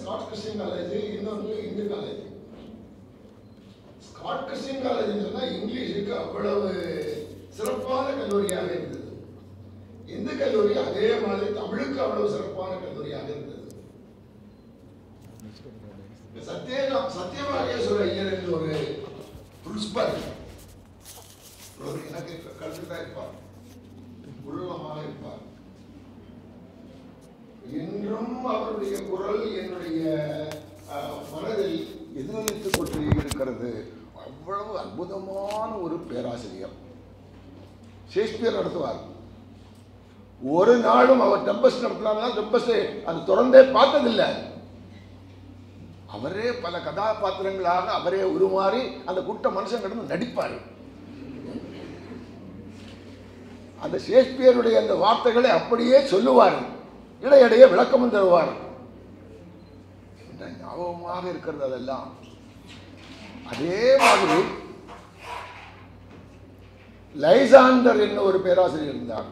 Scott Christian college இன்னொன்று Hindu college Scott Christian college சொன்னா இங்கிலீஷுக்கு அவ்வளவு சிறப்பான கல்லூரியாக இருந்தது இந்து கல்லூரி அதே மாதிரி தமிழுக்கு அவ்வளவு சிறப்பான கல்லூரியாக இருந்தது சத்ய சத்யபாகேஸ்வர ஐயர் என்று ஒரு பிரின்சிபல் ஒரு எனக்கு கல்விதான் இருப்பார் உள்ளமாக இருப்பார் இன்றும் அவருடைய குரல் என்னுடைய அஹ், மனதில் எதிரொலித்துக் கொண்டு இருக்கிறது அவ்வளவு அற்புதமான ஒரு பேராசிரியர் ஷேக்ஸ்பியர் நடத்துவார் ஒரு நாளும் அவர் டெம்பஸ்ட் நடத்தினார்னா டெம்பஸ்ட் அது தொடர்ந்தே பார்த்ததில்லை அவரே பல கதாபாத்திரங்களாக அவரே உருமாறி அந்த கூட்ட மனுஷன் கடந்து நடிப்பார் அந்த ஷேக்ஸ்பியருடைய அந்த வார்த்தைகளை அப்படியே சொல்லுவார் இடையிடையே விளக்கமும் தருவார் இந்த ஞாபகமாக இருக்கிறது அதெல்லாம் அதே மாதிரி லைசாண்டர் என்ன ஒரு பேராசிரியர் இருந்தார்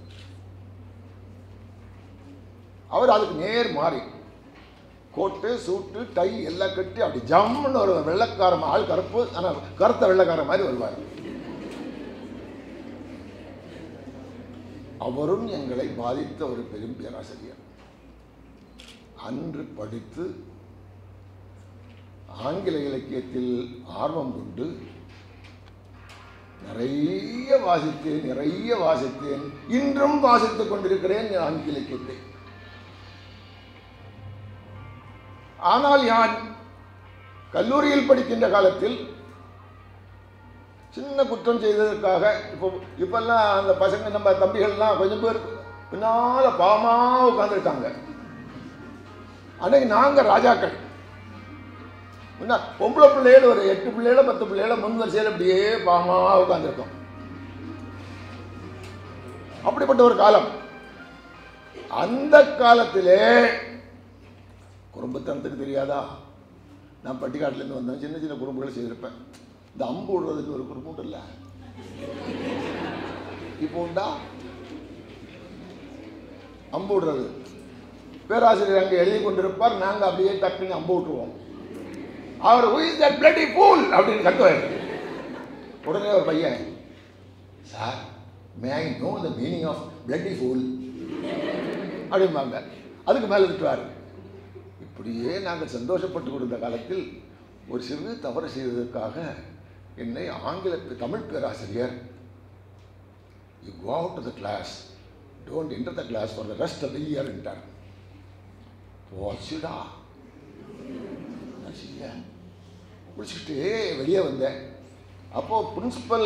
அவர் அதுக்கு நேர் மாறி கோட்டு சூட்டு டை எல்லாம் கட்டி அப்படி ஜம்முன்னு ஒரு வெள்ளக்கார ஆள் கருப்பு ஆனால் கருத்த வெள்ளக்கார மாதிரி வருவார் அவரும் எங்களை பாதித்த ஒரு பெரும் பேராசிரியர் அன்று படித்து ஆங்கில இலக்கியத்தில் ஆர்வம் கொண்டு நிறைய வாசித்தேன் நிறைய வாசித்தேன் இன்றும் வாசித்துக் கொண்டிருக்கிறேன் ஆங்கில இலக்கியத்தை ஆனால் யான் கல்லூரியில் படிக்கின்ற காலத்தில் சின்ன குற்றம் செய்ததற்காக இப்போ இப்பெல்லாம் அந்த பசங்க நம்ம தம்பிகள்லாம் கொஞ்சம் பேர் பின்னால பாவமா உட்காந்துருக்காங்க அன்னைக்கு நாங்கள் ராஜாக்கள் என்ன பொம்பளை பிள்ளைகள் ஒரு எட்டு பிள்ளைகள பத்து பிள்ளைகள முன் வரிசையில் அப்படியே பாவமா உட்காந்துருக்கோம் அப்படிப்பட்ட ஒரு காலம் அந்த காலத்திலே குடும்பத்தனத்துக்கு தெரியாதா நான் பட்டிக்காட்டிலேருந்து வந்தேன் சின்ன சின்ன குறும்புகளை செய்திருப்பேன் இந்த அம்பு விடுறதுக்கு ஒரு குறும்பு உண்டு இல்லை இப்போ உண்டா அம்பு விடுறது பேராசிரியர் அங்கே எழுதி கொண்டிருப்பார் நாங்கள் அப்படியே டக்குன்னு அம்பு விட்டுருவோம் அவர் who is that bloody fool அப்படின்னு கத்துவார் உடனே ஒரு பையன் sir may I know the meaning of bloody fool அப்படிம்பாங்க அதுக்கு மேலே திட்டுவார் இப்படியே நாங்கள் சந்தோஷப்பட்டு கொடுத்த காலத்தில் ஒரு சிறு தவறு செய்ததற்காக என்னை ஆங்கில தமிழ் பேராசிரியர் you go out to the class don't enter the class for the rest of the year என்றார் போச்சுடா நான் செய்ய முடிச்சுக்கிட்டு வெளியே வந்தேன் அப்போது பிரின்சிபல்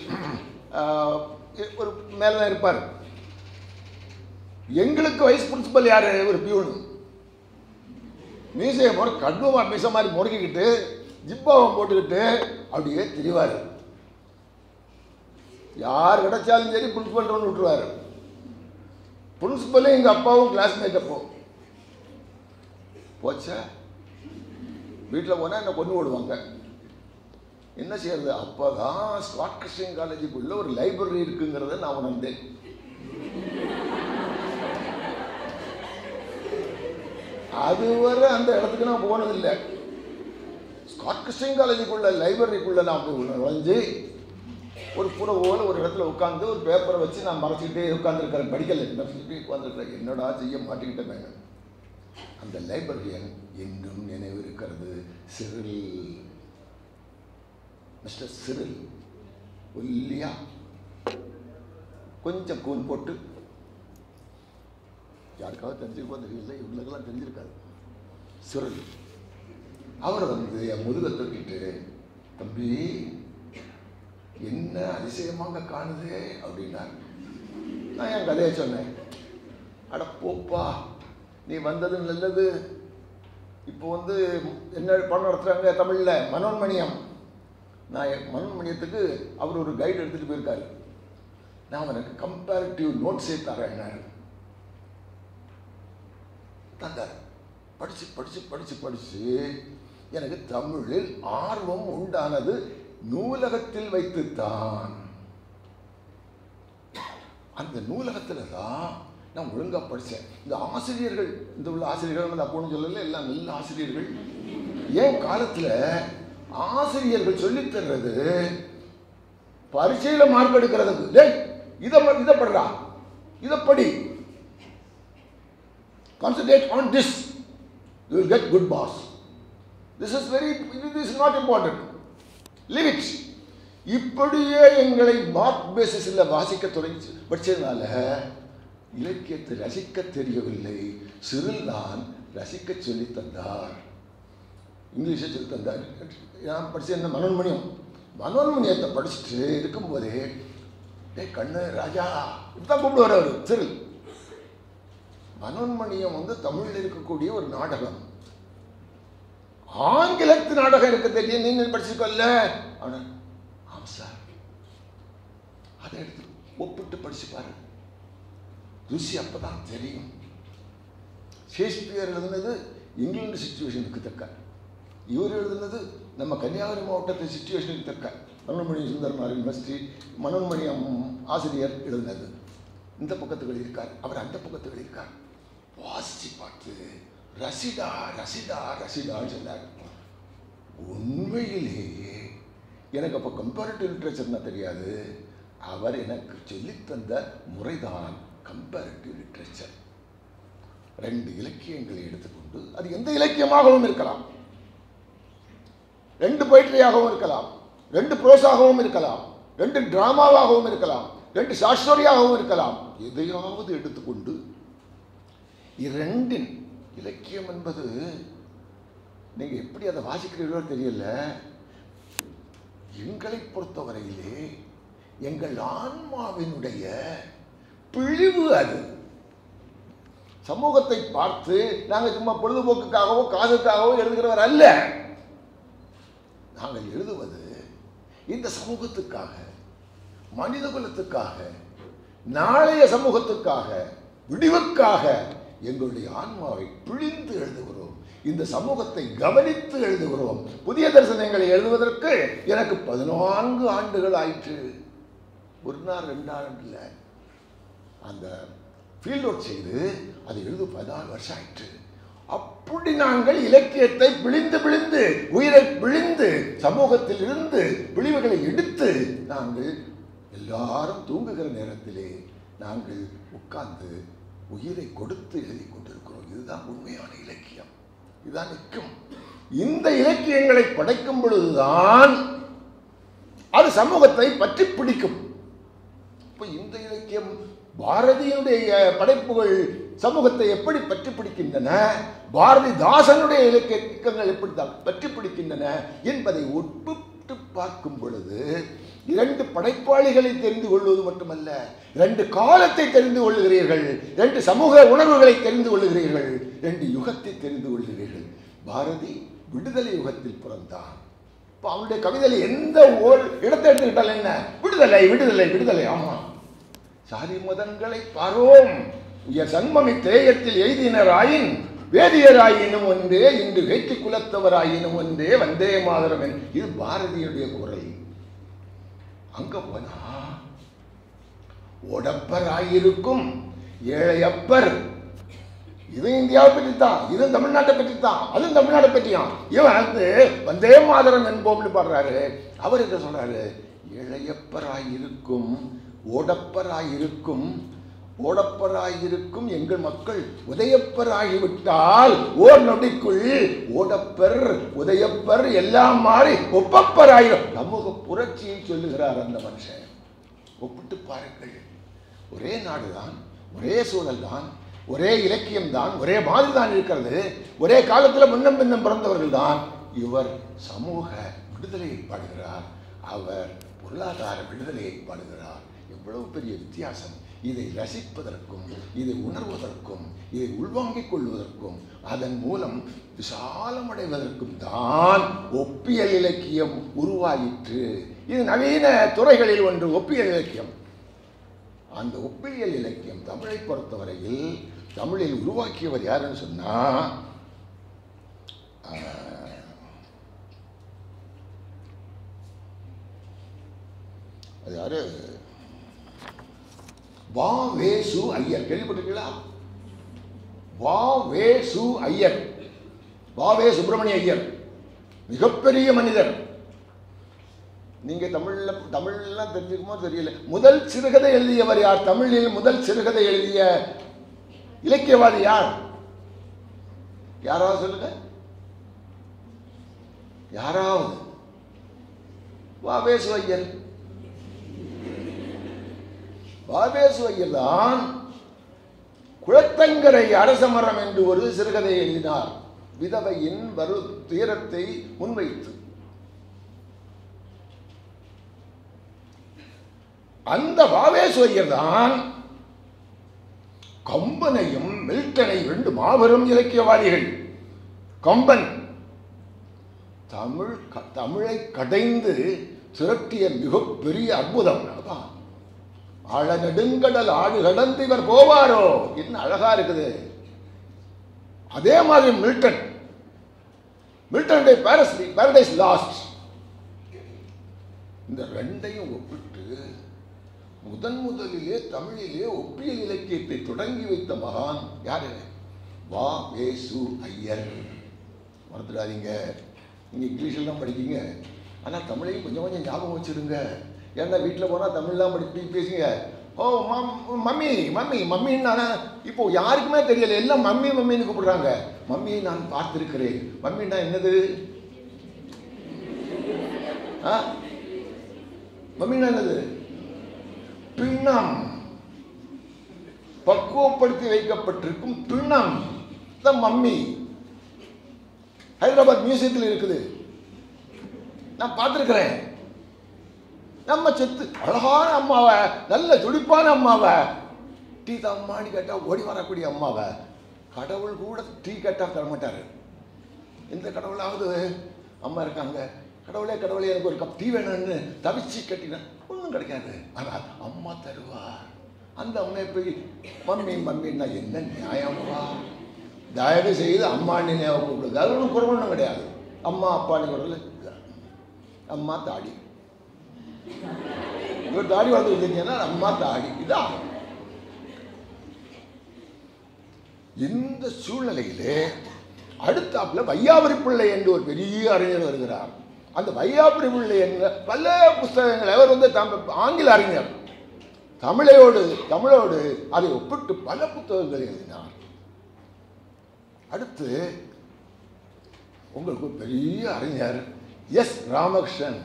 ஒரு மேலே தான் இருப்பார் எங்களுக்கு வைஸ் பிரின்சிபல் யார் ஒரு பியூனு மீசையை முறை கண்ணுமா மீசை மாதிரி முறுக்கிக்கிட்டு ஜிப்பாவை போட்டுக்கிட்டு அப்படியே திரிவார் யார் கிடைச்சாலும் சரி பிரின்சிபல் ஒன்று விட்டுருவார் பிரின்சிபலும் எங்கள் அப்பாவும் கிளாஸ்மேட் அப்போ போச்சா வீட்டில் போனால் என்னை கொண்டு விடுவாங்க என்ன செய்யறது அப்போ தான் ஸ்காட் கிறிஸ்டியன் காலேஜுக்குள்ள ஒரு லைப்ரரி இருக்குங்கிறத நான் உணர்ந்தேன் அதுவரை அந்த இடத்துக்கு நான் போனதில்லை ஸ்காட் கிறிஸ்டியன் காலேஜுக்குள்ள லைப்ரரிக்குள்ள நான் போய் நுழைஞ்சு ஒரு புறவோல ஒரு இடத்துல உட்காந்து ஒரு பேப்பரை வச்சு நான் மறைச்சிக்கிட்டே உட்காந்துருக்கிறேன் படிக்கல சொல்லி உட்காந்துருக்கிறேன் என்னடா செய்ய மாட்டிக்கிட்டேன் அந்த லைப்ரரியன் இன்னும் நினைவு இருக்கிறது சிறில் மிஸ்டர் சிறில் ஒல்லியா கொஞ்சம் கூன் போட்டு யாருக்காவது தெரிஞ்சிருக்கோ தெரியல இவங்களுக்கெல்லாம் தெரிஞ்சிருக்காது சிறில் அவர் வந்து என் முதுக தூக்கிட்டு தம்பி என்ன அதிசயமாக காணுது அப்படின்னார் நான் என் கதையை சொன்னேன் அட போப்பா நீ வந்தது நல்லது இப்போ வந்து என்ன படம் நடத்துகிறாங்க தமிழில் மனோன்மணியம் நான் என் மனோன்மணியத்துக்கு அவர் ஒரு கைடு எடுத்துகிட்டு போயிருக்காரு நான் அவனுக்கு கம்பேரிட்டிவ் நோட்ஸே தரேன்னாரு தந்தார் படித்து படித்து படித்து படித்து எனக்கு தமிழில் ஆர்வம் உண்டானது நூலகத்தில் வைத்துத்தான் அந்த நூலகத்தில் தான் நான் ஒழுங்கா படிச்சேன் இந்த ஆசிரியர்கள் இந்த உள்ள ஆசிரியர்கள் வந்து அப்போன்னு சொல்லல எல்லாம் நல்ல ஆசிரியர்கள் ஏன் காலத்துல ஆசிரியர்கள் சொல்லித் தர்றது பரீட்சையில மார்க் எடுக்கிறதுக்கு டேய் இதை ப- இதை படுறா இதை படி concentrate on this you will get good pass this is very this is not important leave it இப்படியே எங்களை மார்க் பேசிஸில் வாசிக்க தொடங்கி படிச்சதுனால இலக்கியத்தை ரசிக்க தெரியவில்லை சிறில் தான் ரசிக்க சொல்லி தந்தார் இங்கிலீஷை சொல்லி தந்தார் நான் படிச்ச என்ன மனோன்மணியம் மனோன்மணியத்தை படிச்சுட்டு இருக்கும்போதே டேய் கண்ணு ராஜா இப்படிதான் கூப்பிடுவார் அவர் சிறில் மனோன்மணியம் வந்து தமிழில் இருக்கக்கூடிய ஒரு நாடகம் ஆங்கிலத்து நாடகம் இருக்க தெரியும் நீங்கள் படிச்சுக்கோல்ல ஆனால் ஆமாம் சார் அதை எடுத்து ஒப்பிட்டு படிச்சு பாரு ருசி அப்பதான் தெரியும் ஷேக்ஸ்பியர் எழுதுனது இங்கிலாந்து சுச்சுவேஷனுக்கு தக்க இவர் எழுதுனது நம்ம கன்னியாகுமரி மாவட்டத்து சுச்சுவேஷனுக்கு தக்க மனோன்மணி சுந்தரனார் யூனிவர்சிட்டி மனோன்மணியம் ஆசிரியர் எழுதினது இந்த பக்கத்துக்கு எழுதியிருக்கார் அவர் அந்த பக்கத்துக்கு எழுதியிருக்கார் வாசிச்சு பார்த்து ரசிடா ரசிடா ரசிடான்னு சொன்னார் உண்மையிலேயே எனக்கு அப்போ கம்பேரிட்டிவ் லிட்ரேச்சர்னா தெரியாது அவர் எனக்கு சொல்லித் தந்த முறைதான் கம்பேரிட்டிவ் லிட்ரேச்சர் ரெண்டு இலக்கியங்களை எடுத்துக்கொண்டு அது எந்த இலக்கியமாகவும் இருக்கலாம் ரெண்டு பொயிட்ரியாகவும் இருக்கலாம் ரெண்டு ப்ரோஸாகவும் இருக்கலாம் ரெண்டு டிராமாவாகவும் இருக்கலாம் ரெண்டு ஷார்ட் ஸ்டோரியாகவும் இருக்கலாம் எதையாவது எடுத்துக்கொண்டு இரண்டின் இலக்கியம் என்பது நீங்க எப்படி அதை வாசிக்கிறீர்களோ தெரியல எங்களை பொறுத்தவரையிலே எங்கள் ஆன்மாவினுடைய பிழிவு அது சமூகத்தை பார்த்து நாங்கள் சும்மா பொழுதுபோக்குக்காகவோ காசுக்காகவோ எழுதுகிறவர் அல்ல நாங்கள் எழுதுவது இந்த சமூகத்துக்காக மனித குலத்துக்காக நாளைய சமூகத்துக்காக விடிவுக்காக எங்களுடைய ஆன்மாவை பிழிந்து எழுதுகிறோம் இந்த சமூகத்தை கவனித்து எழுதுகிறோம் புதிய தரிசனங்களை எழுதுவதற்கு எனக்கு பதினான்கு ஆண்டுகள் ஆயிற்று ஒரு நாள் ரெண்டு நாள் இல்லை அந்த ஃபீல்ட் ஒர்க் செய்து அதை எழுத பதினாலு வருஷம் ஆயிற்று அப்படி நாங்கள் இலக்கியத்தை பிழிந்து பிழிந்து உயிரை பிழிந்து சமூகத்தில் இருந்து விழிவுகளை எடுத்து நாங்கள் எல்லாரும் தூங்குகிற நேரத்திலே நாங்கள் உட்கார்ந்து உயிரை கொடுத்து எழுதி கொண்டிருக்கிறோம் இதுதான் உண்மையான இலக்கியம் இதுதான் நிற்கும் இந்த இலக்கியங்களை படைக்கும் பொழுதுதான் அது சமூகத்தை பற்றி பிடிக்கும் இப்ப இந்த இலக்கியம் பாரதியினுடைய படைப்புகள் சமூகத்தை எப்படி பற்றி பிடிக்கின்றன பாரதிதாசனுடைய இலக்கியங்கள் எப்படி தான் பற்றி பிடிக்கின்றன என்பதை ஒப்பிட்டு பார்க்கும் பொழுது இரண்டு படைப்பாளிகளை தெரிந்து கொள்வது மட்டுமல்ல ரெண்டு காலத்தை தெரிந்து கொள்ளுகிறீர்கள் ரெண்டு சமூக உணர்வுகளை தெரிந்து கொள்ளுகிறீர்கள் ரெண்டு யுகத்தை தெரிந்து கொள்ளுகிறீர்கள் பாரதி விடுதலை யுகத்தில் பிறந்தான் இப்போ அவனுடைய கவிதையில் எந்த ஓர் இடத்தை எடுத்துக்கிட்டால் என்ன விடுதலை விடுதலை விடுதலை ஆமா சாதி மதங்களை பாரோம் உயர் சன்மமி தேயத்தில் எய்தினராயின் வேதியராயினும் ஒன்றே இன்று வேட்டி குலத்தவராயினும் ஒன்றே வந்தே மாதரம் என் இது பாரதியுடைய குரல் அங்க போனா ஒடப்பராயிருக்கும் ஏழையப்பர் இது இந்தியாவை பற்றி தான் இது தமிழ்நாட்டை பற்றி தான் அதுவும் தமிழ்நாட்டை பற்றியும் இவன் வந்து வந்தே மாதரம் என்போம்னு பாடுறாரு அவர் என்ன சொல்றாரு இளையப்பராயிருக்கும் ஓடப்பராயிருக்கும் ஓடப்பராயிருக்கும் எங்கள் மக்கள் உதயப்பராகிவிட்டால் ஓர் நொடிக்குள் ஓடப்பர் உதயப்பர் எல்லாம் மாறி ஒப்பப்பராயிரும் சமூக புரட்சியை சொல்லுகிறார் அந்த மனுஷன் ஒப்பிட்டு பாருங்கள் ஒரே நாடுதான் ஒரே சூழல் தான் ஒரே இலக்கியம் தான் ஒரே மாதிரி தான் இருக்கிறது ஒரே காலத்தில் முன்னம் பின்னம் பிறந்தவர்கள் தான் இவர் சமூக விடுதலையை பாடுகிறார் அவர் பொருளாதார விடுதலையை பாடுகிறார் எவ்வளவு பெரிய வித்தியாசம் இதை ரசிப்பதற்கும் இதை உணர்வதற்கும் இதை உள்வாங்கிக் கொள்வதற்கும் அதன் மூலம் விசாலமடைவதற்கும் தான் ஒப்பியல் இலக்கியம் உருவாயிற்று இது நவீன துறைகளில் ஒன்று ஒப்பியல் இலக்கியம் அந்த ஒப்பியல் இலக்கியம் தமிழை பொறுத்தவரையில் தமிழில் உருவாக்கியவர் யாருன்னு சொன்னா ஆஹ், அது யாரு வா வே சு ஐயர் கேள்விப்பட்டிருக்கீங்களா வா வே சு ஐயர் வா வே சுப்பிரமணிய ஐயர் மிகப்பெரிய மனிதர் நீங்க தமிழ்ல தமிழ்லாம் தெரிஞ்சுக்குமோ தெரியல முதல் சிறுகதை எழுதியவர் யார் தமிழில் முதல் சிறுகதை எழுதிய இலக்கியவாதி யார் யாராவது சொல்லுங்க யாராவது வாவேசு ஐயர் வாவேசு ஐயர் தான் குளத்தங்கரை அரசமரம் என்று ஒரு சிறுகதை எழுதினார் விதவையின் வரு துயரத்தை முன்வைத்து அந்த வாவேஸ்வரியர் தான் கம்பனையும் மில்டனை ரெண்டு மாபெரும் இலக்கியவாதிகள் கம்பன் தமிழ் க- தமிழை கடைந்து திரட்டிய மிகப்பெரிய அற்புதம் அதான். ஆழ நெடுங்கடல் ஆடு கடந்து இவர் போவாரோ என்ன அழகா இருக்குது அதே மாதிரி மில்டன் மில்டனுடைய பாரஸ் பாரடைஸ் லாஸ்ட் இந்த ரெண்டையும் ஒப்பிட்டு முதன் முதலிலே தமிழிலே ஒப்பியல் இலக்கியத்தை தொடங்கி வைத்த மகான் யாரு வா வேசு ஐயர் மறந்துடாதீங்க நீங்க இங்கிலீஷில் தான் படிக்கீங்க ஆனால் தமிழையும் கொஞ்சம் கொஞ்சம் ஞாபகம் வச்சிருங்க ஏன்னா வீட்டில் போனால் தமிழ்லாம் படி பேசுங்க ஓ மம் மம்மி மம்மி மம்மின்னு இப்போ யாருக்குமே தெரியல எல்லாம் மம்மி மம்மின்னு கூப்பிடுறாங்க மம்மியை நான் பார்த்திருக்கிறேன் மம்மின்னா என்னது ஆ மம்மின்னா என்னது பின்னம் பக்குவப்படுத்தி வைக்கப்பட்டிருக்கும் பின்னம் தான் மம்மி ஹைதராபாத் மியூசியத்தில் இருக்குது நான் பார்த்துருக்கிறேன் நம்ம செத்து அழகான அம்மாவை நல்ல துடிப்பான அம்மாவை டீ தம்மான்னு கேட்டால் ஓடி வரக்கூடிய அம்மாவை கடவுள் கூட டீ கேட்டால் தரமாட்டார் எந்த கடவுளாவது அம்மா இருக்காங்க கடவுளே கடவுளே எனக்கு ஒரு கப் டீ வேணும்னு தவிச்சு கட்டினா ஒன்றும் கிடைக்காது ஆனால் அம்மா தருவார் அந்த அம்மா போய் மம்மி மம்மின்னா என்ன நியாயம்வா தயவு செய்து அம்மான்னு ஞாபகம் கூப்பிடுங்க அது ஒன்றும் குறவனும் கிடையாது அம்மா அப்பான்னு குரல் அம்மா தாடி இவர் தாடி வளர்த்து வச்சிருந்தீங்கன்னா அம்மா தாடி இதான் இந்த சூழ்நிலையிலே அடுத்தாப்புல வையாபுரி பிள்ளை என்று ஒரு பெரிய அறிஞர் வருகிறார் அந்த வையாபுரி பிள்ளை என்ற பல புஸ்தகங்கள் அவர் வந்து தம் ஆங்கில அறிஞர் தமிழையோடு தமிழோடு அதை ஒப்பிட்டு பல புத்தகங்கள் எழுதினார் அடுத்து உங்களுக்கு ஒரு பெரிய அறிஞர் எஸ் ராமகிருஷ்ணன்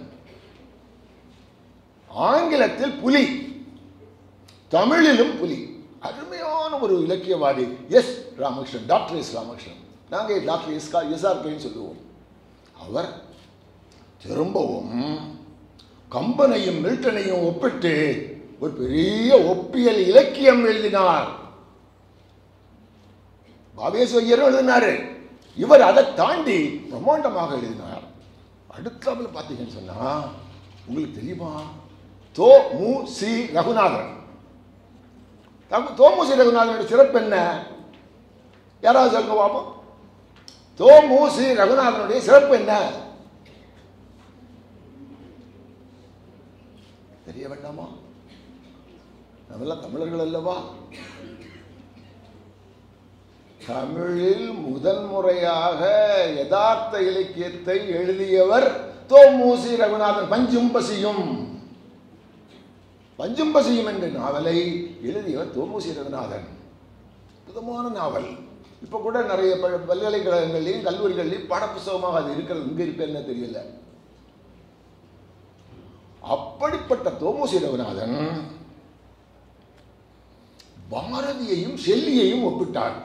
ஆங்கிலத்தில் புலி தமிழிலும் புலி அருமையான ஒரு இலக்கியவாதி S Ramakrishnan doctor S Ramakrishnan நாங்கள் டாக்டர் எஸ் எஸ்ஆர்கேன்னு சொல்லுவோம் அவர் திரும்பவும் கம்பனையும் மில்டனையும் ஒப்பிட்டு ஒரு பெரிய ஒப்பியல் இலக்கியம் எழுதினார் பாவேஸ்வரியரும் எழுதினாரு இவர் அதை தாண்டி பிரம்மாண்டமாக எழுதினார் அடுத்தாப்புல பார்த்தீங்கன்னு சொன்னா உங்களுக்கு தெரியுமா தோ மு சி ரகுநாதன் தகு- தோ மு சி ரகுநாதனுடைய சிறப்பு என்ன யாராவது சொல்லுங்க பார்ப்போம் தோ மு சி ரகுநாதனுடைய சிறப்பு என்ன தெரிய வேண்டாமா நம்மெல்லாம் தமிழர்கள் அல்லவா தமிழில் முதல் முறையாக யதார்த்த இலக்கியத்தை எழுதியவர் தோமூசி ரகுநாதன் பஞ்சும் பசியும் பஞ்சும் பசியும் என்ற நாவலை எழுதியவர் தோமூசி ரகுநாதன் அற்புதமான நாவல் இப்போ கூட நிறைய ப- பல்கலைக்கழகங்கள்லையும் கல்லூரிகள்லையும் பாடப்புஸ்தகமாக அது இருக்கிறது இங்கே இருக்குன்னு தெரியல அப்படிப்பட்ட தோமூசி ரகுநாதன் பாரதியையும் ஷெல்லியையும் ஒப்பிட்டார்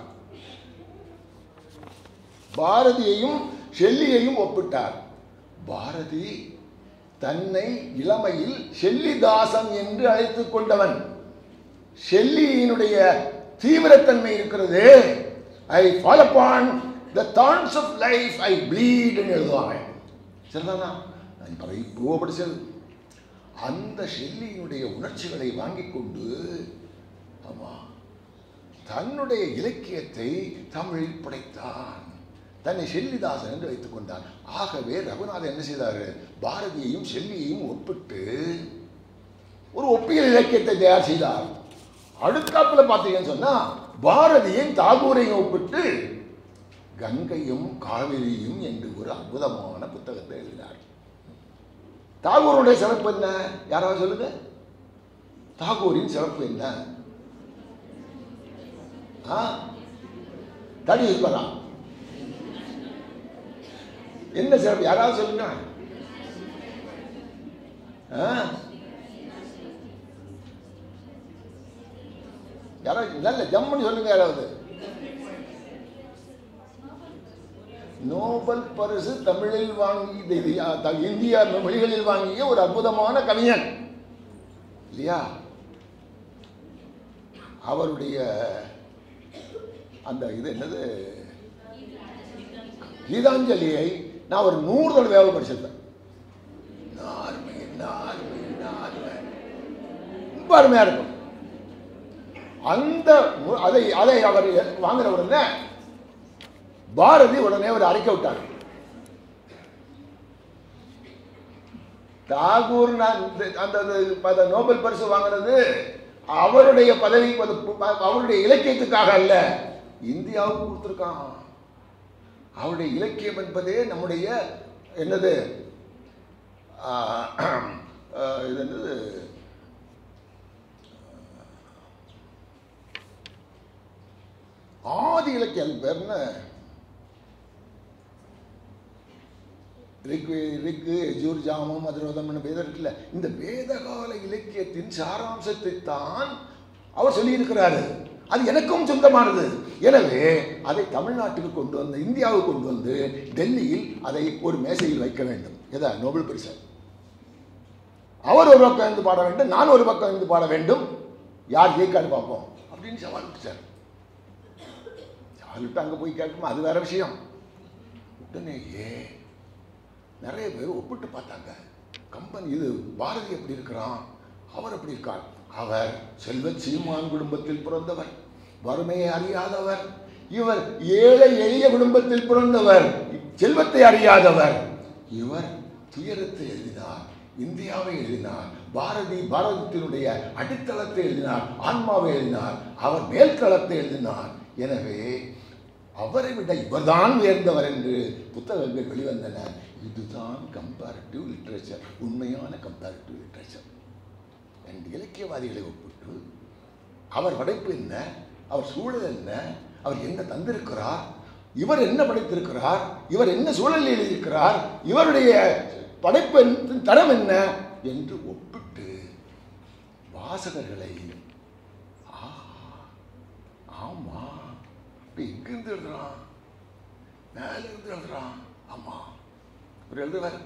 பாரதியையும் ஷெல்லியையும் ஒப்பிட்டார் பாரதி தன்னை இளமையில் ஷெல்லிதாசன் என்று அழைத்துக் கொண்டவன் ஷெல்லியினுடைய தீவிரத்தன்மை இருக்கிறது I fall upon the thorns of life I bleed எழுதுவாங்க சரிதானா நான் இப்போ இப்போ படிச்சது அந்த ஷெல்லியினுடைய உணர்ச்சிகளை வாங்கிக் கொண்டு ஆமா தன்னுடைய இலக்கியத்தை தமிழில் படைத்தான் தன்னை ஷெல்லிதாசன் என்று வைத்துக் கொண்டான் ஆகவே ரகுநாதன் என்ன செய்தார் பாரதியையும் ஷெல்லியையும் ஒப்பிட்டு ஒரு ஒப்பியல் இலக்கியத்தை தயார் செய்தார் அடுத்தாப்புல பார்த்தீங்கன்னு சொன்னா பாரதியும் தாகூரையும் ஒப்பிட்டு கங்கையும் காவிரியும் என்று ஒரு அற்புதமான புத்தகத்தை எழுதினார் தாகூருடைய சிறப்பு என்ன யாராவது சொல்லுங்க தாகூரின் சிறப்பு என்ன ஆ தடி சொல்லுறா என்ன சிறப்பு யாராவது சொல்லுங்க ஆ? யாராவது நல்ல ஜம்முன்னு சொல்லுங்க யாராவது நோபல் பரிசு தமிழில் வாங்கி இது- இது, ஆ, த- இந்திய மொழிகளில் வாங்கிய ஒரு அற்புதமான கவிஞன் இல்லையா அவருடைய அந்த இது என்னது கீதாஞ்சலியை நான் ஒரு நூறு தடவை படிச்சிருப்பேன் என்ன அருமை என்ன அருமை என்ன அருமை ரொம்ப அருமையா இருக்கும் அந்த மு- அதை அதை அவர் வாங்குற உடனே பாரதி உடனே ஒரு அறிக்கை விட்டார் தாகூர் நான் இந்த- அந்த அந்த- அந்த நோபல் பரிசு வாங்கினது அவருடைய பதவி அது- அவருடைய இலக்கியத்துக்காக அல்ல இந்தியாவுக்கு கொடுத்துருக்கான் அவருடைய இலக்கியம் என்பதே நம்முடைய என்னது ஆ, ஆ, இது என்னது ஆதி இலக்கியம் அது பேர் என்ன ரிக் ரிக்கு யஜூர் ஜாமம் மதுரோதம் வேதம் இருக்குல்ல இந்த வேதகால இலக்கியத்தின் சாராம்சத்தை தான் அவர் சொல்லியிருக்கிறாரு அது எனக்கும் சொந்தமானது எனவே அதை தமிழ்நாட்டுக்கு கொண்டு வந்து இந்தியாவுக்கு கொண்டு வந்து டெல்லியில் அதை ஒரு மேசையில் வைக்க வேண்டும் எதா நோபல் பரிசு அவர் ஒரு பக்கம் இருந்து பாட வேண்டும் நான் ஒரு பக்கம் இருந்து பாட வேண்டும் யார் ஜெயிக்கான்னு பார்ப்போம் அப்படின்னு சவால் விட்டார் சவால் விட்டு அங்கே போய் கேட்குமா அது வேற விஷயம் உடனேயே நிறைய பேர் ஒப்பிட்டு பார்த்தாங்க கம்பெனி இது பாரதி எப்படி இருக்கிறான் அவர் எப்படி இருக்கார் அவர் செல்வ சீமான் குடும்பத்தில் பிறந்தவர் வறுமையை அறியாதவர் இவர் ஏழை எளிய குடும்பத்தில் பிறந்தவர் செல்வத்தை அறியாதவர் இவர் துயரத்தை எழுதினார் இந்தியாவை எழுதினார் பாரதி பாரதத்தினுடைய அடித்தளத்தை எழுதினார் ஆன்மாவை எழுதினார் அவர் மேல்தளத்தை எழுதினார் எனவே அவரை விட இவர்தான் உயர்ந்தவர் என்று புத்தகங்கள் வெளிவந்தன இதுதான் கம்பேரிட்டிவ் லிட்ரேச்சர் உண்மையான கம்பேரிட்டிவ் லிட்ரேச்சர் ரெண்டு இலக்கியவாதிகளை ஒப்பிட்டு அவர் படைப்பு என்ன அவர் சூழல் என்ன அவர் என்ன தந்திருக்கிறார் இவர் என்ன படைத்திருக்கிறார் இவர் என்ன சூழலில் எழுதியிருக்கிறார் இவருடைய படைப்பு தரம் என்ன என்று ஒப்பிட்டு வாசகர்களை ஆஹா ஆமா இப்போ எங்கிருந்து எழுதுறான் மேல இருந்து எழுதுறான் ஆமா ஒரு எழுதுவார்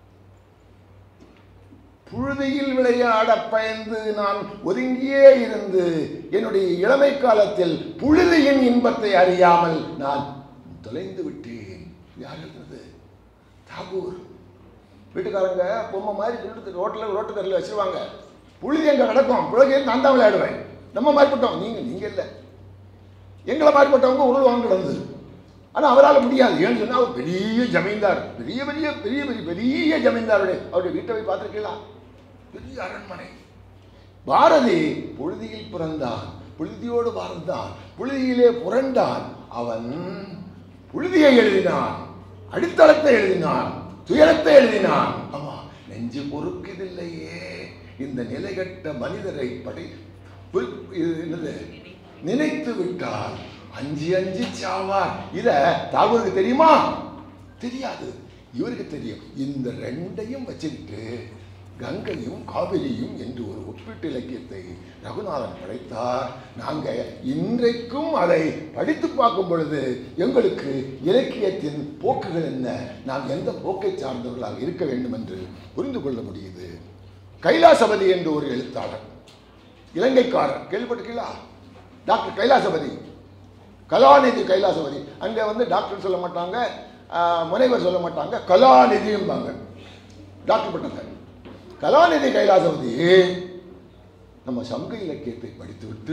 புழுதியில் விளையாட பயந்து நான் ஒதுங்கியே இருந்து என்னுடைய இளமை காலத்தில் புழுதியின் இன்பத்தை அறியாமல் நான் தொலைந்து விட்டேன் யார் எழுதுனது தாகூர் வீட்டுக்காரங்க பொம்மை மாதிரி திருட்டு ரோட்டில் ரோட்டுக்கரில் வச்சிருவாங்க புழுதி அங்கே கிடக்கும் புழுதியை நான் தான் விளையாடுவேன் நம்ம மாதிரிப்பட்டோம் நீங்க நீங்க இல்லை எங்களை மாதிரிப்பட்டவங்க உருள் கிடந்தது ஆனால் அவரால் முடியாது ஏன்னு சொன்னால் அவர் பெரிய ஜமீன்தார் பெரிய பெரிய பெரிய பெரிய பெரிய ஜமீன்தாருடைய அவருடைய வீட்டை போய் பார்த்துருக்கீங்களா பெரிய அரண்மனை பாரதி புழுதியில் பிறந்தான் புழுதியோடு வாழ்ந்தான் புழுதியிலே புரண்டான் அவன் புழுதியை எழுதினான் அடித்தளத்தை எழுதினான் துயரத்தை எழுதினான் ஆமா நெஞ்சு பொறுக்குதில்லையே இந்த நிலைகட்ட மனிதரை படை பு- இது என்னது நினைத்து விட்டார் அஞ்சு அஞ்சு சாவார் இத தாகூருக்கு தெரியுமா தெரியாது இவருக்கு தெரியும் இந்த ரெண்டையும் வச்சுக்கிட்டு கங்கையும் காவிரியும் என்று ஒரு ஒப்பீட்டு இலக்கியத்தை ரகுநாதன் படைத்தார் நாங்க இன்றைக்கும் அதை படித்து பார்க்கும் பொழுது எங்களுக்கு இலக்கியத்தின் போக்குகள் என்ன நாம் எந்த போக்கை சார்ந்தவர்களாக இருக்க வேண்டும் என்று புரிந்து கொள்ள முடியுது கைலாசபதி என்று ஒரு எழுத்தாளர் இலங்கைக்காரர் கேள்விப்பட்டிருக்கீங்களா டாக்டர் கைலாசபதி கலாநிதி கைலாசபதி அங்கே வந்து டாக்டர் சொல்ல மாட்டாங்க ஆஹ், முனைவர் சொல்ல மாட்டாங்க கலாநிதியும்பாங்க டாக்டர் பட்டங்க கலாநிதி கைலாசபதி நம்ம சங்க இலக்கியத்தை படித்துவிட்டு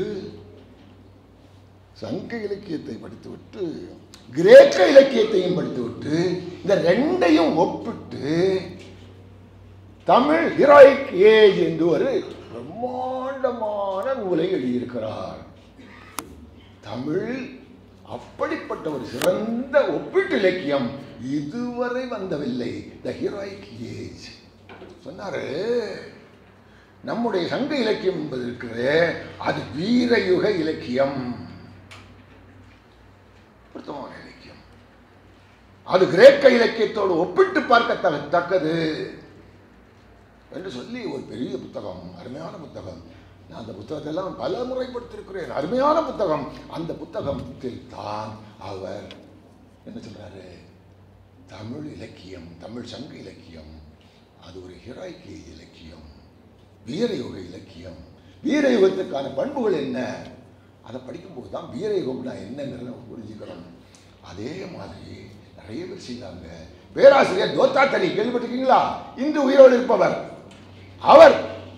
சங்க இலக்கியத்தை படித்துவிட்டு கிரேக்க இலக்கியத்தையும் படித்துவிட்டு இந்த ரெண்டையும் ஒப்பிட்டு தமிழ் ஹீரோயிக் ஏஜ் என்று ஒரு பிரம்மாண்டமான நூலை எழுதியிருக்கிறார் தமிழ் அப்படிப்பட்ட ஒரு சிறந்த ஒப்பீட்டு இலக்கியம் இதுவரை வந்தவில்லை த ஹீரோயிக் ஏஜ் சொன்னாரு நம்முடைய சங்க இலக்கியம் என்பது இருக்கிறது அது வீரயுக இலக்கியம் பொருத்தமான இலக்கியம் அது கிரேக்க இலக்கியத்தோடு ஒப்பிட்டு பார்க்க தக்கது என்று சொல்லி ஒரு பெரிய புத்தகம் அருமையான புத்தகம் நான் அந்த புத்தகத்தை எல்லாம் பல முறை படித்திருக்கிறேன் அருமையான புத்தகம் அந்த புத்தகத்தில் தான் அவர் என்ன சொல்றாரு தமிழ் இலக்கியம் தமிழ் சங்க இலக்கியம் அது ஒரு ஹிராய்க்கு இலக்கியம் வீரயுக இலக்கியம் வீரயுகத்துக்கான பண்புகள் என்ன அதை படிக்கும்போது தான் வீரயுகம்னா என்னங்கிறத நம்ம புரிஞ்சுக்கணும் அதே மாதிரி நிறைய பேர் செய்தாங்க பேராசிரியர் தோத்தாத்தலி கேள்விப்பட்டிருக்கீங்களா இன்று உயிரோடு இருப்பவர் அவர்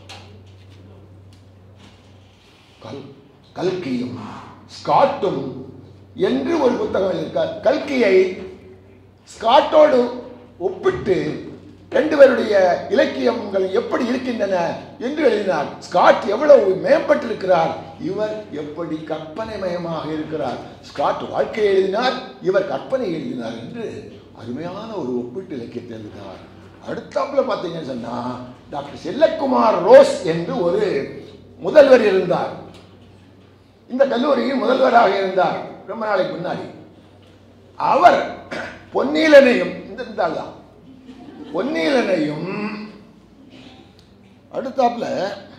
கல் கல்கியும் ஸ்காட்டும் என்று ஒரு புத்தகம் எழுதியிருக்கார் கல்கியை ஸ்காட்டோடு ஒப்பிட்டு ரெண்டு பேருடைய இலக்கியங்கள் எப்படி இருக்கின்றன என்று எழுதினார் ஸ்காட் எவ்வளவு மேம்பட்டிருக்கிறார் இவர் எப்படி கற்பனைமயமாக இருக்கிறார் ஸ்காட் வாழ்க்கையை எழுதினார் இவர் கற்பனை எழுதினார் என்று அருமையான ஒரு ஒப்பீட்டு இலக்கியத்தை எழுதினார் அடுத்தாப்புல பார்த்தீங்கன்னு சொன்னா டாக்டர் செல்லக்குமார் ரோஸ் என்று ஒரு முதல்வர் இருந்தார் இந்த கல்லூரியில் முதல்வராக இருந்தார் ரொம்ப நாளைக்கு முன்னாடி அவர் பொன்னீலனையும் இந்த இருந்தால் தான் பொன்னீலனையும் அடுத்தாப்புல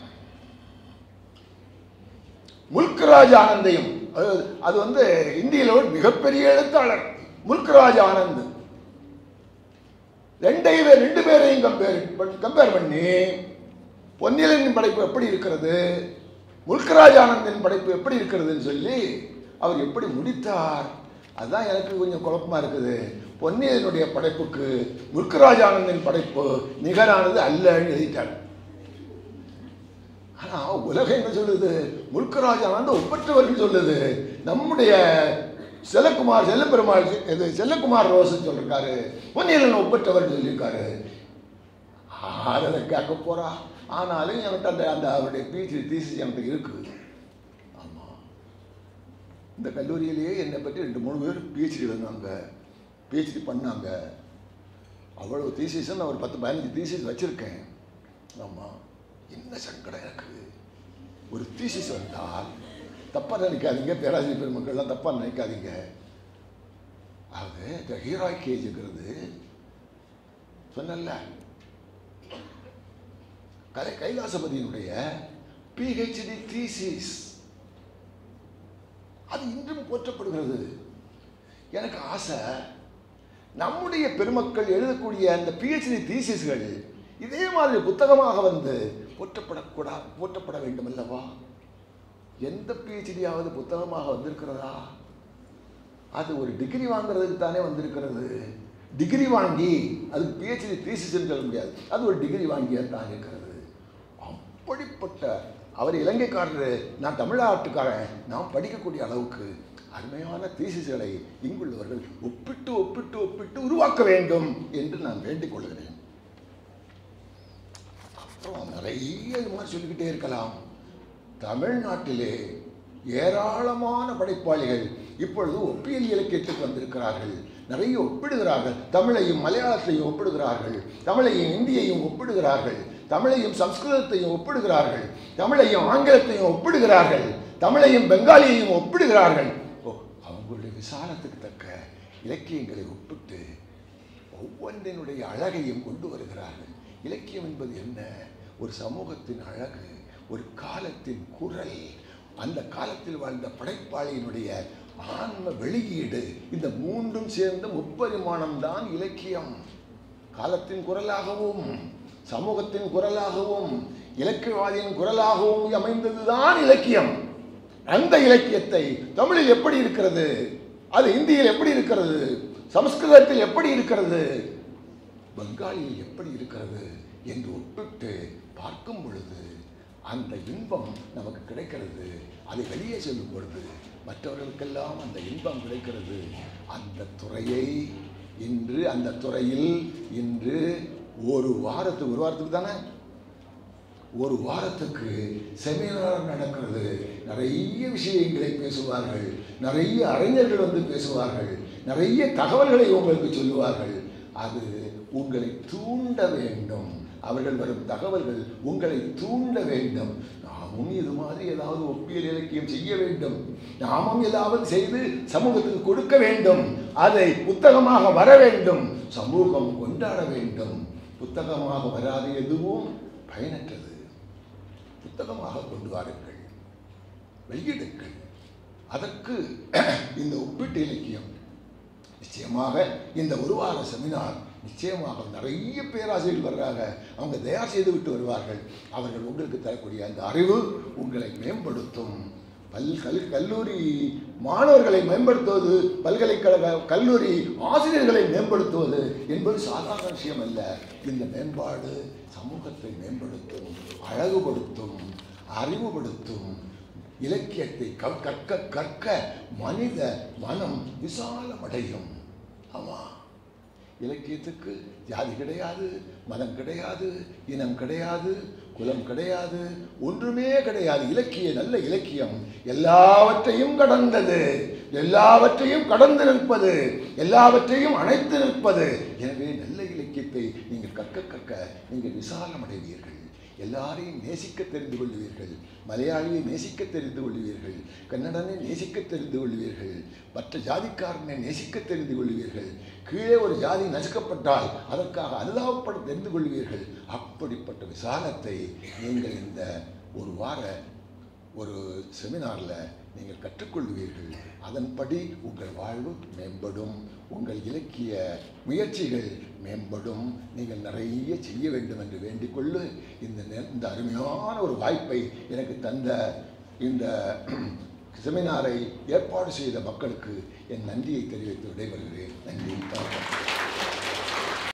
முல்க்ராஜ் ஆனந்தையும் அது அது வந்து இந்தியில ஒரு மிகப்பெரிய எழுத்தாளர் முல்க்ராஜ் ஆனந்த் ரெண்டையும் ரெண்டு பேரையும் கம்பேர் கம்பேர் பண்ணி பொன்னிலனின் படைப்பு எப்படி இருக்கிறது முல்கராஜ் ஆனந்தின் படைப்பு எப்படி இருக்கிறதுன்னு சொல்லி அவர் எப்படி முடித்தார் அதுதான் எனக்கு கொஞ்சம் குழப்பமா இருக்குது பொன்னியனுடைய படைப்புக்கு முல்கராஜ் ஆனந்தின் படைப்பு நிகரானது அல்லன்னு எழுதிட்டார் ஆனா உலகம் என்ன சொல்லுது முல்கராஜ் ஆனந்த் ஒப்பற்றவர்னு சொல்லுது நம்முடைய செல்லக்குமார் செல்லப்பெருமாள் இது செல்லக்குமார் ரோசன் சொல்லியிருக்காரு பொன்னியலன் ஒப்பற்றவர் சொல்லியிருக்காரு ஆறதை கேட்க போறா ஆனாலும் என்கிட்ட அந்த அந்த அவருடைய பிஹெச்டி தீசிஸ் எனக்கு இருக்கு ஆமா இந்த கல்லூரியிலேயே என்னை பற்றி ரெண்டு மூணு பேர் பிஹெச்டி வந்தாங்க பிஹெச்டி பண்ணாங்க அவ்வளவு தீசிஸ் நான் ஒரு பத்து பதினஞ்சு தீசிஸ் வச்சிருக்கேன் ஆமா என்ன சங்கடம் எனக்கு ஒரு தீசிஸ் வந்தால் தப்பாக நினைக்காதீங்க பேராசிரியர் பெருமக்கள்லாம் தப்பாக நினைக்காதீங்க அது இந்த ஹீராய் கேஜுங்கிறது சொன்னல கலை கைலாசபதியினுடைய பிஹெச்டி தீசிஸ் அது இன்றும் போற்றப்படுகிறது எனக்கு ஆசை நம்முடைய பெருமக்கள் எழுதக்கூடிய அந்த பிஹெச்டி தீசிஸ்கள் இதே மாதிரி புத்தகமாக வந்து போற்றப்படக்கூடா போற்றப்பட வேண்டும் அல்லவா எந்த பிஹெச்டியாவது புத்தகமாக வந்திருக்கிறதா அது ஒரு டிகிரி வாங்குறதுக்கு தானே வந்திருக்கிறது டிகிரி வாங்கி அது பிஹெச்டி தீசிஸ்ன்னு சொல்ல முடியாது அது ஒரு டிகிரி வாங்கியா தான் இருக்கிறது அப்படிப்பட்ட அவர் இலங்கைக்காரர் நான் தமிழ்நாட்டுக்காரன் நாம் படிக்கக்கூடிய அளவுக்கு அருமையான தீசிஸ்களை இங்குள்ளவர்கள் ஒப்பிட்டு ஒப்பிட்டு ஒப்பிட்டு உருவாக்க வேண்டும் என்று நான் வேண்டிக் கொள்கிறேன் அப்புறம் நிறைய இது மாதிரி சொல்லிக்கிட்டே இருக்கலாம் தமிழ்நாட்டிலே ஏராளமான படைப்பாளிகள் இப்பொழுது ஒப்பியல் இலக்கியத்துக்கு வந்திருக்கிறார்கள் நிறைய ஒப்பிடுகிறார்கள் தமிழையும் மலையாளத்தையும் ஒப்பிடுகிறார்கள் தமிழையும் இந்தியையும் ஒப்பிடுகிறார்கள் தமிழையும் சம்ஸ்கிருதத்தையும் ஒப்பிடுகிறார்கள் தமிழையும் ஆங்கிலத்தையும் ஒப்பிடுகிறார்கள் தமிழையும் பெங்காலியையும் ஒப்பிடுகிறார்கள் ஓ அவங்களுடைய விசாலத்துக்கு தக்க இலக்கியங்களை ஒப்பிட்டு ஒவ்வொன்றினுடைய அழகையும் கொண்டு வருகிறார்கள் இலக்கியம் என்பது என்ன ஒரு சமூகத்தின் அழகு ஒரு காலத்தின் குரல் அந்த காலத்தில் வாழ்ந்த படைப்பாளியினுடைய ஆன்ம வெளியீடு இந்த மூன்றும் சேர்ந்த முப்பரிமாணம் தான் இலக்கியம் காலத்தின் குரலாகவும் சமூகத்தின் குரலாகவும் இலக்கியவாதியின் குரலாகவும் அமைந்ததுதான் இலக்கியம் அந்த இலக்கியத்தை தமிழில் எப்படி இருக்கிறது அது இந்தியில் எப்படி இருக்கிறது சமஸ்கிருதத்தில் எப்படி இருக்கிறது பெங்காலியில் எப்படி இருக்கிறது என்று ஒப்பிட்டு பார்க்கும் பொழுது அந்த இன்பம் நமக்கு கிடைக்கிறது அதை வெளியே செல்லும் பொழுது மற்றவர்களுக்கெல்லாம் அந்த இன்பம் கிடைக்கிறது அந்த துறையை இன்று அந்த துறையில் இன்று ஒரு வாரத்துக்கு ஒரு வாரத்துக்கு தானே ஒரு வாரத்துக்கு செமினார் நடக்கிறது நிறைய விஷயங்களை பேசுவார்கள் நிறைய அறிஞர்கள் வந்து பேசுவார்கள் நிறைய தகவல்களை உங்களுக்கு சொல்லுவார்கள் அது உங்களை தூண்ட வேண்டும் அவர்கள் வரும் தகவல்கள் உங்களை தூண்ட வேண்டும் நாமும் இது மாதிரி ஏதாவது ஒப்பியல் இலக்கியம் செய்ய வேண்டும் நாமும் ஏதாவது செய்து சமூகத்துக்கு கொடுக்க வேண்டும் அதை புத்தகமாக வர வேண்டும் சமூகம் கொண்டாட வேண்டும் புத்தகமாக வராத எதுவும் பயனற்றது புத்தகமாக கொண்டு வாருங்கள் வெளியிடுங்கள் அதற்கு இந்த ஒப்பீட்டு இலக்கியம் நிச்சயமாக இந்த ஒரு வார செமினார் நிச்சயமாக நிறைய பேராசிரியர்கள் வர்றாங்க அவங்க தயார் செய்து விட்டு வருவார்கள் அவர்கள் உங்களுக்கு தரக்கூடிய அந்த அறிவு உங்களை மேம்படுத்தும் பல் கல் கல்லூரி மாணவர்களை மேம்படுத்துவது பல்கலைக்கழக கல்லூரி ஆசிரியர்களை மேம்படுத்துவது என்பது சாதாரண விஷயம் அல்ல இந்த மேம்பாடு சமூகத்தை மேம்படுத்தும் அழகுபடுத்தும் அறிவுபடுத்தும் இலக்கியத்தை க- கற்க கற்க மனித மனம் விசாலமடையும் ஆமா இலக்கியத்துக்கு ஜாதி கிடையாது மதம் கிடையாது இனம் கிடையாது குலம் கிடையாது ஒன்றுமே கிடையாது இலக்கிய நல்ல இலக்கியம் எல்லாவற்றையும் கடந்தது எல்லாவற்றையும் கடந்து நிற்பது எல்லாவற்றையும் அணைத்து நிற்பது எனவே நல்ல இலக்கியத்தை நீங்கள் கற்க கற்க நீங்கள் விசாலம் அடைவீர்கள் எல்லாரையும் நேசிக்க தெரிந்து கொள்வீர்கள் மலையாளியை நேசிக்க தெரிந்து கொள்வீர்கள் கன்னடனை நேசிக்க தெரிந்து கொள்வீர்கள் மற்ற ஜாதிக்காரனை நேசிக்க தெரிந்து கொள்வீர்கள் கீழே ஒரு ஜாதி நசுக்கப்பட்டால் அதற்காக அனுதாபப்பட தெரிந்து கொள்வீர்கள் அப்படிப்பட்ட விசாலத்தை நீங்கள் இந்த ஒரு வார ஒரு செமினாரில் நீங்கள் கற்றுக்கொள்வீர்கள் அதன்படி உங்கள் வாழ்வு மேம்படும் உங்கள் இலக்கிய முயற்சிகள் மேம்படும் நீங்கள் நிறைய செய்ய வேண்டும் என்று வேண்டிக்கொள்ளு இந்த நே- இந்த அருமையான ஒரு வாய்ப்பை எனக்கு தந்த இந்த செமினாரை ஏற்பாடு செய்த மக்களுக்கு என் நன்றியை தெரிவித்து விடைபெறுகிறேன்